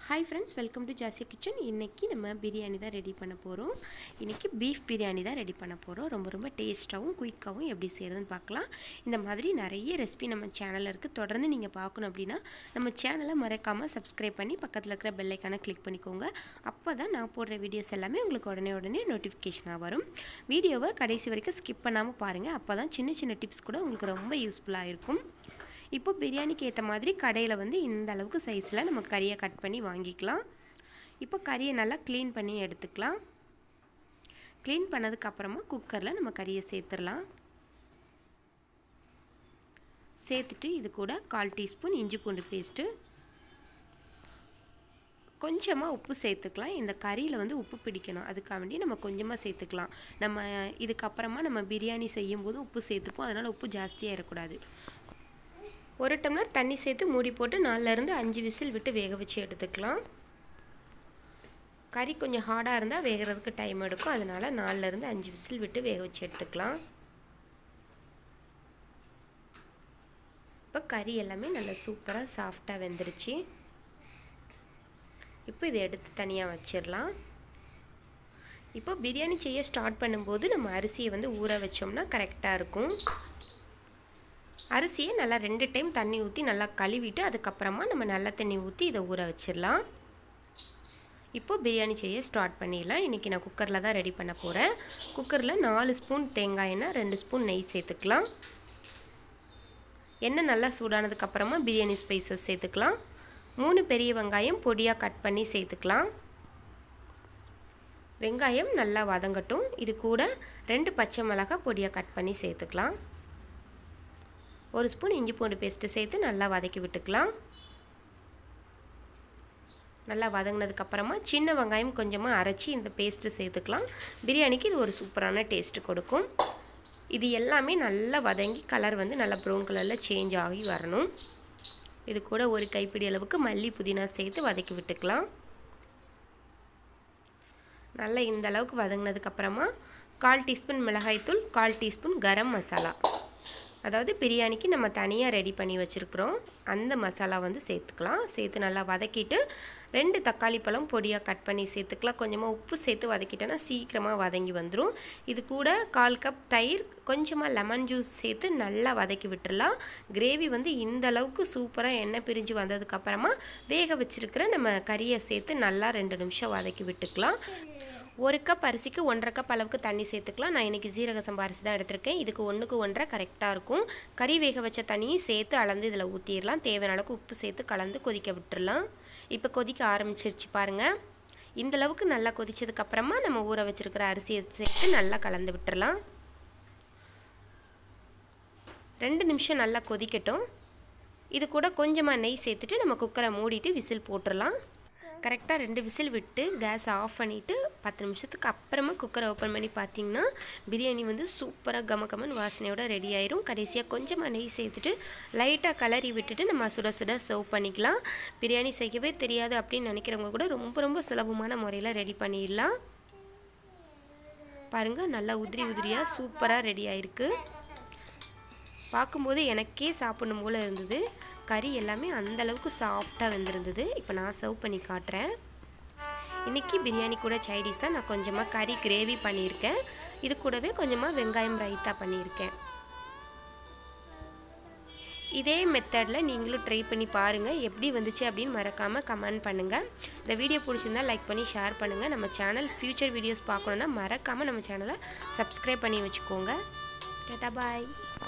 hi friends welcome to Jassi kitchen இன்றைக்கி நம்ம பிரியாணி தான் ரெடி பண்ண போகிறோம் இன்றைக்கி பீஃப் பிரியாணி தான் ரெடி பண்ண போகிறோம் ரொம்ப ரொம்ப டேஸ்ட்டாகவும் குயிக்காகவும் எப்படி செய்கிறதுன்னு பார்க்கலாம் இந்த மாதிரி நிறைய ரெசிபி நம்ம சேனலில் இருக்குது தொடர்ந்து நீங்கள் பார்க்கணும் அப்படின்னா நம்ம சேனலை மறக்காமல் சப்ஸ்கிரைப் பண்ணி பக்கத்தில் இருக்கிற பெல்லைக்கான கிளிக் பண்ணிக்கோங்க அப்போ தான் நான் போடுற வீடியோஸ் எல்லாமே உங்களுக்கு உடனே உடனே நோட்டிஃபிகேஷனாக வரும் வீடியோவை கடைசி வரைக்கும் ஸ்கிப் பண்ணாமல் பாருங்கள் அப்போ தான் சின்ன சின்ன டிப்ஸ் கூட உங்களுக்கு ரொம்ப யூஸ்ஃபுல்லாக இருக்கும் இப்போ பிரியாணிக்கு ஏற்ற மாதிரி கடையில் வந்து இந்த அளவுக்கு சைஸில் நம்ம கறியை கட் பண்ணி வாங்கிக்கலாம் இப்போ கறியை நல்லா க்ளீன் பண்ணி எடுத்துக்கலாம் க்ளீன் பண்ணதுக்கப்புறமா குக்கரில் நம்ம கறியை சேர்த்துடலாம் சேர்த்துட்டு இது கூட கால் டீஸ்பூன் இஞ்சி பூண்டு பேஸ்ட்டு கொஞ்சமாக உப்பு சேர்த்துக்கலாம் இந்த கறியில் வந்து உப்பு பிடிக்கணும் அதுக்காக வேண்டி நம்ம கொஞ்சமாக சேர்த்துக்கலாம் நம்ம இதுக்கப்புறமா நம்ம பிரியாணி செய்யும்போது உப்பு சேர்த்துப்போம் அதனால் உப்பு ஜாஸ்தியாக இருக்கக்கூடாது ஒரு டம்ளர் தண்ணி சேர்த்து மூடி போட்டு நாலுலேருந்து அஞ்சு விசில் விட்டு வேக வச்சு எடுத்துக்கலாம் கறி கொஞ்சம் ஹார்டாக இருந்தால் வேகிறதுக்கு டைம் எடுக்கும் அதனால் நாலுலேருந்து அஞ்சு விசில் விட்டு வேக வச்சு எடுத்துக்கலாம் இப்போ கறி எல்லாமே நல்லா சூப்பராக சாஃப்டாக வெந்துருச்சு இப்போ இதை எடுத்து தனியாக வச்சிடலாம் இப்போ பிரியாணி செய்ய ஸ்டார்ட் பண்ணும்போது நம்ம அரிசியை வந்து ஊற வச்சோம்னா கரெக்டாக இருக்கும் அரிசியை நல்லா ரெண்டு டைம் தண்ணி ஊற்றி நல்லா கழுவிட்டு அதுக்கப்புறமா நம்ம நல்ல தண்ணி ஊற்றி இதை ஊற வச்சிடலாம் இப்போது பிரியாணி செய்ய ஸ்டார்ட் பண்ணிடலாம் இன்றைக்கி நான் குக்கரில் தான் ரெடி பண்ண போகிறேன் குக்கரில் நாலு ஸ்பூன் தேங்காய் எண்ணெய் ரெண்டு ஸ்பூன் நெய் சேர்த்துக்கலாம் எண்ணெய் நல்லா சூடானதுக்கப்புறமா பிரியாணி ஸ்பைசஸ் சேர்த்துக்கலாம் மூணு பெரிய வெங்காயம் பொடியாக கட் பண்ணி சேர்த்துக்கலாம் வெங்காயம் நல்லா வதங்கட்டும் இது கூட ரெண்டு பச்சை மிளகாய் பொடியாக கட் பண்ணி சேர்த்துக்கலாம் ஒரு ஸ்பூன் இஞ்சி பூண்டு பேஸ்ட்டு சேர்த்து நல்லா வதக்கி விட்டுக்கலாம் நல்லா வதங்கினதுக்கப்புறமா சின்ன வெங்காயம் கொஞ்சமாக அரைச்சி இந்த பேஸ்ட்டு சேர்த்துக்கலாம் பிரியாணிக்கு இது ஒரு சூப்பரான டேஸ்ட்டு கொடுக்கும் இது எல்லாமே நல்லா வதங்கி கலர் வந்து நல்லா ப்ரௌன் கலரில் சேஞ்ச் ஆகி வரணும் இது கூட ஒரு கைப்பிடி அளவுக்கு மல்லி புதினா சேர்த்து வதக்கி விட்டுக்கலாம் நல்லா இந்த அளவுக்கு வதங்கினதுக்கப்புறமா கால் டீஸ்பூன் மிளகாய்த்தூள் கால் டீஸ்பூன் கரம் மசாலா அதாவது பிரியாணிக்கு நம்ம தனியாக ரெடி பண்ணி வச்சுருக்குறோம் அந்த மசாலா வந்து சேர்த்துக்கலாம் சேர்த்து நல்லா வதக்கிட்டு ரெண்டு தக்காளி பழம் பொடியாக கட் பண்ணி சேர்த்துக்கலாம் கொஞ்சமாக உப்பு சேர்த்து வதக்கிட்டோன்னா சீக்கிரமாக வதங்கி வந்துடும் இது கூட கால் கப் தயிர் கொஞ்சமாக லெமன் ஜூஸ் சேர்த்து நல்லா வதக்கி விட்டுடலாம் கிரேவி வந்து இந்த அளவுக்கு சூப்பராக எண்ணெய் பிரிஞ்சு வந்ததுக்கப்புறமா வேக வச்சுருக்கிற நம்ம கறியை சேர்த்து நல்லா ரெண்டு நிமிஷம் வதக்கி விட்டுக்கலாம் ஒரு கப் அரிசிக்கு ஒன்றரை கப் அளவுக்கு தண்ணி சேர்த்துக்கலாம் நான் இன்றைக்கி ஜீரக சம்பா அரிசி தான் எடுத்திருக்கேன் இதுக்கு ஒன்றுக்கு ஒன்றரை கரெக்டாக இருக்கும் கறி வேக வச்ச தண்ணியும் சேர்த்து அளந்து இதில் ஊற்றிடலாம் தேவையான அளவுக்கு உப்பு சேர்த்து கலந்து கொதிக்க விட்டுடலாம் இப்போ கொதிக்க ஆரம்பிச்சிருச்சு பாருங்கள் இந்த அளவுக்கு நல்லா கொதிச்சதுக்கப்புறமா நம்ம ஊற வச்சுருக்கிற அரிசியை சேர்த்து நல்லா கலந்து விட்டுறலாம் ரெண்டு நிமிஷம் நல்லா கொதிக்கட்டும் இது கூட கொஞ்சமாக நெய் சேர்த்துட்டு நம்ம குக்கரை மூடிட்டு விசில் போட்டுடலாம் கரெக்டாக ரெண்டு விசில் விட்டு கேஸ் ஆஃப் பண்ணிவிட்டு பத்து நிமிஷத்துக்கு அப்புறமா குக்கரை ஓப்பன் பண்ணி பார்த்தீங்கன்னா பிரியாணி வந்து சூப்பராக கம கமன் வாசனையோட ரெடி ஆயிரும் கடைசியாக கொஞ்சமாக நெய் சேர்த்துட்டு லைட்டாக கலரி விட்டுட்டு நம்ம சுட சுட சர்வ் பண்ணிக்கலாம் பிரியாணி செய்யவே தெரியாது அப்படின்னு நினைக்கிறவங்க கூட ரொம்ப ரொம்ப சுலபமான முறையில் ரெடி பண்ணிடலாம் பாருங்கள் நல்லா உதிரி உதிரியாக சூப்பராக ரெடி ஆயிருக்கு பார்க்கும்போது எனக்கே சாப்பிடணும் போல் இருந்தது கறி எல்லாமே அந்தளவுக்கு சாஃப்டாக வெந்திருந்தது இப்போ நான் சர்வ் பண்ணி காட்டுறேன் இன்றைக்கி பிரியாணி கூட சைடிஷாக நான் கொஞ்சமாக கறி கிரேவி பண்ணியிருக்கேன் இது கூடவே கொஞ்சமாக வெங்காயம் ரைத்தா பண்ணியிருக்கேன் இதே மெத்தடில் நீங்களும் ட்ரை பண்ணி பாருங்கள் எப்படி வந்துச்சு அப்படின்னு மறக்காமல் கமெண்ட் பண்ணுங்கள் இந்த வீடியோ பிடிச்சிருந்தா லைக் பண்ணி ஷேர் பண்ணுங்கள் நம்ம சேனல் ஃப்யூச்சர் வீடியோஸ் பார்க்கணுன்னா மறக்காமல் நம்ம சேனலை சப்ஸ்கிரைப் பண்ணி வச்சுக்கோங்க டாட்டா பாய்